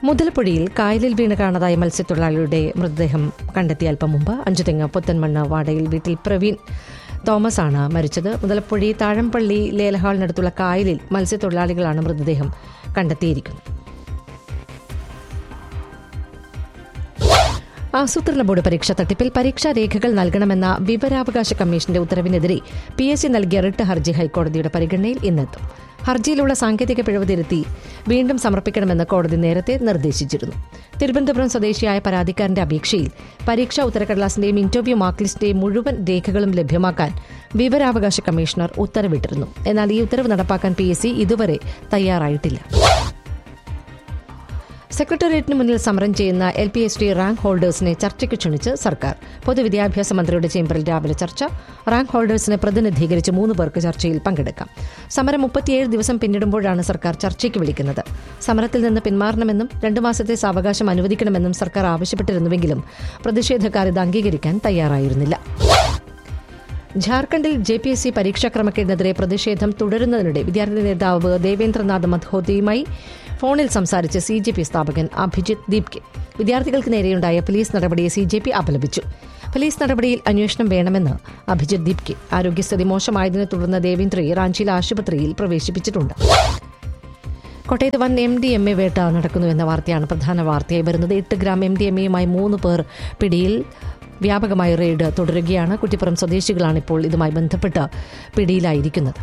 മുതലപ്പുഴയിൽ കായലിൽ വീണ് കാണാതായ മത്സ്യത്തൊഴിലാളിയുടെ മൃതദേഹം കണ്ടെത്തിയ അല്പം മുമ്പ് അഞ്ചുതെങ്ങ് പുത്തൻമണ്ണ് വാടയിൽ വീട്ടിൽ പ്രവീൺ തോമസ് ആണ് മരിച്ചത് മുതലപ്പുഴി താഴമ്പള്ളി ലേലഹാളിനടുത്തുള്ള കായലിൽ മത്സ്യത്തൊഴിലാളികളാണ് മൃതദേഹം കണ്ടെത്തിയിരിക്കുന്നത് ആസൂത്രണ ബോർഡ് പരീക്ഷ തട്ടിപ്പിൽ പരീക്ഷാ രേഖകൾ നൽകണമെന്ന വിവരാവകാശ കമ്മീഷന്റെ ഉത്തരവിനെതിരെ പി എസ് സി നൽകിയ റിട്ട് ഹർജി ഹൈക്കോടതിയുടെ പരിഗണനയിൽ ഇന്നെത്തും ഹർജിയിലുള്ള സാങ്കേതിക പിഴവ് തിരുത്തി വീണ്ടും സമർപ്പിക്കണമെന്ന് കോടതി നേരത്തെ നിർദ്ദേശിച്ചിരുന്നു തിരുവനന്തപുരം സ്വദേശിയായ പരാതിക്കാരന്റെ അപേക്ഷയിൽ പരീക്ഷാ ഉത്തരക്കടലാസിന്റെയും ഇന്റർവ്യൂ മാർക്ക് ലിസ്റ്റിന്റെയും മുഴുവൻ രേഖകളും ലഭ്യമാക്കാൻ വിവരാവകാശ കമ്മീഷണർ ഉത്തരവിട്ടിരുന്നു എന്നാൽ ഈ ഉത്തരവ് നടപ്പാക്കാൻ പി എസ് സി ഇതുവരെ തയ്യാറായിട്ടില്ല സെക്രട്ടേറിയറ്റിന് മുന്നിൽ സമരം ചെയ്യുന്ന L P S T rank ഹോൾഡേഴ്സിനെ ചർച്ചയ്ക്ക് ക്ഷണിച്ച് സർക്കാർ പൊതുവിദ്യാഭ്യാസ മന്ത്രിയുടെ ചേംബറിൽ രാവിലെ ചർച്ച റാങ്ക് ഹോൾഡേഴ്സിനെ പ്രതിനിധീകരിച്ച് മൂന്ന് പേർക്ക് ചർച്ചയിൽ പങ്കെടുക്കാം സമരം മുപ്പത്തിയേഴ് ദിവസം പിന്നിടുമ്പോഴാണ് സർക്കാർ ചർച്ചയ്ക്ക് വിളിക്കുന്നത് സമരത്തിൽ നിന്ന് പിന്മാറണമെന്നും രണ്ടു മാസത്തെ സാവകാശം അനുവദിക്കണമെന്നും സർക്കാർ ആവശ്യപ്പെട്ടിരുന്നുവെങ്കിലും പ്രതിഷേധക്കാർ ഇത് അംഗീകരിക്കാൻ തയ്യാറായിരുന്നില്ല ജാർഖണ്ഡിൽ ജെ പി എസ് സി പരീക്ഷാക്രമക്കേടിനെതിരെ പ്രതിഷേധം തുടരുന്നതിനിടെ വിദ്യാർത്ഥി നേതാവ് ദേവേന്ദ്രനാഥ് മധ്ഹോദിയുമായി ഫോണിൽ സംസാരിച്ച സി ജെ പി സ്ഥാപകൻ അഭിജിത്ത് ദീപ്കെ വിദ്യാർത്ഥികൾക്ക് നേരെയുണ്ടായ പോലീസ് നടപടിയെ സി ജെ പി അപലപിച്ചു പോലീസ് നടപടിയിൽ അന്വേഷണം വേണമെന്ന് അഭിജിത്ത് ദീപ്കെ ആരോഗ്യസ്ഥിതി മോശമായതിനെ തുടർന്ന് ദേവേന്ദ്രയെ റാഞ്ചിയിലെ ആശുപത്രിയിൽ പ്രവേശിപ്പിച്ചിട്ടുണ്ട് കോട്ടയത്ത് വൻ എം ഡി എം എ വേട്ട നടക്കുന്നു എന്ന വാർത്തയാണ് പ്രധാന വാർത്തയായി വരുന്നത് എട്ട് ഗ്രാം എം ഡി എം എയുമായി മൂന്ന് പേർ പിടിയിൽ വ്യാപകമായ റെയ്ഡ് തുടരുകയാണ് കുറ്റിപ്പുറം സ്വദേശികളാണ് ഇപ്പോൾ ഇതുമായി ബന്ധപ്പെട്ട് പിടിയിലായിരിക്കുന്നത്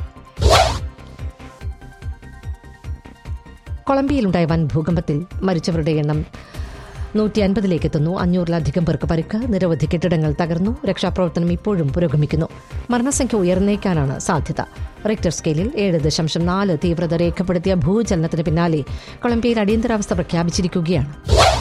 കൊളംബിയയിലുണ്ടായ വൻ ഭൂകമ്പത്തിൽ മരിച്ചവരുടെ എണ്ണം നൂറ്റി അൻപതിലേക്ക് എത്തുന്നു അഞ്ഞൂറിലധികം പേർക്ക് പരിക്ക് നിരവധി കെട്ടിടങ്ങൾ തകർന്നു രക്ഷാപ്രവർത്തനം ഇപ്പോഴും പുരോഗമിക്കുന്നു മരണസംഖ്യ ഉയർന്നേക്കാനാണ് സാധ്യത റിക്ടർ സ്കെയിലിൽ ഏഴ് ദശാംശം നാല് തീവ്രത രേഖപ്പെടുത്തിയ ഭൂചലനത്തിന് പിന്നാലെ കൊളംബിയയിൽ അടിയന്തരാവസ്ഥ പ്രഖ്യാപിച്ചിരിക്കുകയാണ്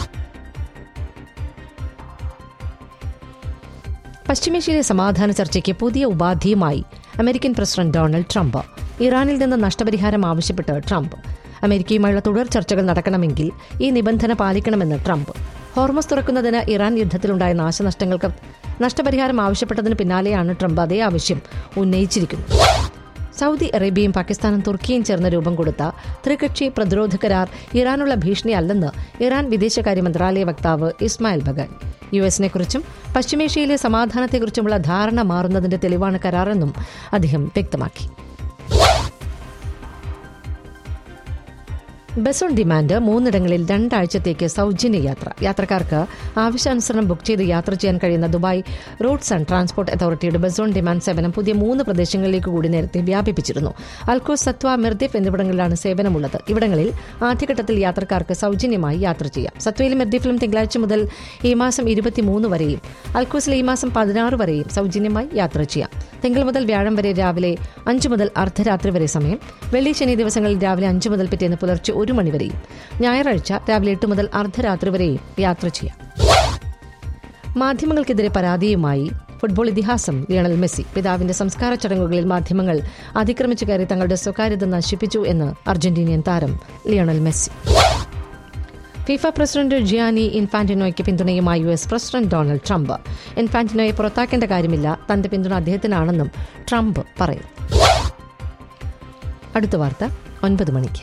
പശ്ചിമേഷ്യയിലെ സമാധാന ചർച്ചയ്ക്ക് പുതിയ ഉപാധിയുമായി അമേരിക്കൻ പ്രസിഡന്റ് ഡൊണാൾഡ് ട്രംപ് ഇറാനിൽ നിന്ന് നഷ്ടപരിഹാരം ആവശ്യപ്പെട്ട് ട്രംപ് അമേരിക്കയുമായുള്ള തുടർ ചർച്ചകൾ നടക്കണമെങ്കിൽ ഈ നിബന്ധന പാലിക്കണമെന്ന് ട്രംപ് ഹോർമസ് തുറക്കുന്നതിന് ഇറാൻ യുദ്ധത്തിലുണ്ടായ നാശനഷ്ടങ്ങൾക്ക് നഷ്ടപരിഹാരം ആവശ്യപ്പെട്ടതിന് പിന്നാലെയാണ് ട്രംപ് അതേ ആവശ്യം ഉന്നയിച്ചിരിക്കുന്നത് സൗദി അറേബ്യയും പാകിസ്ഥാനും തുർക്കിയും ചേർന്ന് രൂപം കൊടുത്ത ത്രികക്ഷി പ്രതിരോധ കരാർ ഇറാനുള്ള ഭീഷണിയല്ലെന്ന് ഇറാൻ വിദേശകാര്യ മന്ത്രാലയ വക്താവ് ഇസ്മായിൽ ബഗാൻ യു എസിനെക്കുറിച്ചും പശ്ചിമേഷ്യയിലെ സമാധാനത്തെക്കുറിച്ചുമുള്ള ധാരണ മാറുന്നതിന്റെ തെളിവാണ് കരാറെന്നും അദ്ദേഹം വ്യക്തമാക്കി ബസ് ഓൺ ഡിമാൻഡ് മൂന്നിടങ്ങളിൽ രണ്ടാഴ്ചത്തേക്ക് സൗജന്യ യാത്ര യാത്രക്കാർക്ക് ആവശ്യാനുസരണം ബുക്ക് ചെയ്ത് യാത്ര ചെയ്യാൻ കഴിയുന്ന ദുബായ് റോഡ്സ് ആൻഡ് ട്രാൻസ്പോർട്ട് അതോറിറ്റിയുടെ ബസ് ഓൺ ഡിമാൻഡ് സേവനം പുതിയ മൂന്ന് പ്രദേശങ്ങളിലേക്ക് കൂടി നേരത്തെ വ്യാപിപ്പിച്ചിരുന്നു അൽക്കോ സത്വ മിർദിഫ് എന്നിവിടങ്ങളിലാണ് സേവനമുള്ളത് ഇവിടങ്ങളിൽ ആദ്യഘട്ടത്തിൽ യാത്രക്കാർക്ക് സൗജന്യമായി യാത്ര ചെയ്യാം സത്വയിലും മിർദിഫിലും തിങ്കളാഴ്ച മുതൽ ഈ മാസം ഇരുപത്തിമൂന്ന് വരെയും അൽക്കോസിൽ ഈ മാസം പതിനാറ് വരെയും സൗജന്യമായി യാത്ര ചെയ്യാം തിങ്കൾ മുതൽ വ്യാഴം വരെ രാവിലെ അഞ്ചു മുതൽ അർദ്ധരാത്രി വരെ സമയം വെള്ളി ശനി ദിവസങ്ങളിൽ രാവിലെ അഞ്ചു മുതൽ പിറ്റേന്ന് പുലർച്ചെ ഒരു മണിവരെയും ഞായറാഴ്ച രാവിലെ എട്ട് മുതൽ അർദ്ധരാത്രി വരെയും യാത്ര ചെയ്യാം മാധ്യമങ്ങൾക്കെതിരെ പരാതിയുമായി ഫുട്ബോൾ ഇതിഹാസം ലിയണൽ മെസ്സി പിതാവിന്റെ സംസ്കാര ചടങ്ങുകളിൽ മാധ്യമങ്ങൾ അതിക്രമിച്ചു കയറി തങ്ങളുടെ സ്വകാര്യത നശിപ്പിച്ചു എന്ന് അർജന്റീനിയൻ താരം Lionel Messi FIFA president Gianni ഇൻഫാന്റിനോയ്ക്ക് പിന്തുണയുമായി U S president Donald Trump ഇൻഫാന്റിനോയെ പുറത്താക്കേണ്ട കാര്യമില്ല തന്റെ പിന്തുണ അദ്ദേഹത്തിനാണെന്നും ട്രംപ് പറയുന്നു അടുത്ത വാർത്ത ഒൻപത് മണിക്ക്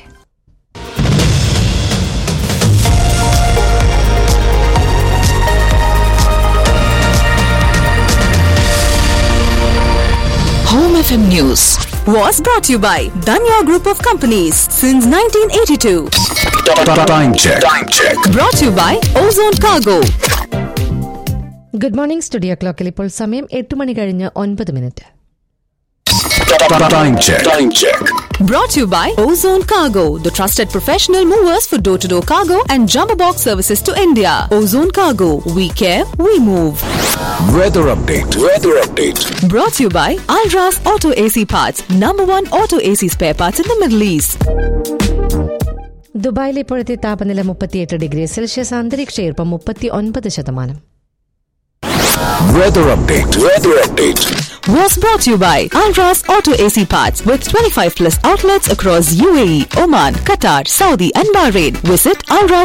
Home FM News was brought to you by Danya Group of Companies since 1982. Time check. Time check. Brought to you by Ozone Cargo. Good morning studio ക്ലോക്കിൽ ഇപ്പോൾ സമയം എട്ട് മണി കഴിഞ്ഞ് ഒൻപത് minute Time check. Time check. Brought to you by Ozone Cargo, the trusted professional movers for door to door cargo and jumbo box services to India. Ozone Cargo, we care, we move. Weather update. Weather update. Brought to you by Alras Auto AC Parts, number one auto AC spare parts in the Middle East. ദുബായിലെ ഇപ്പോഴത്തെ താപനില മുപ്പത്തിയെട്ട് degree Celsius അന്തരീക്ഷ ഈർപ്പം മുപ്പത്തി ഒൻപത് ശതമാനം Weather update. Weather update. Was brought to you by Alras Auto AC Parts with 25 plus outlets across UAE, Oman, Qatar, Saudi, and Bahrain. Visit Alras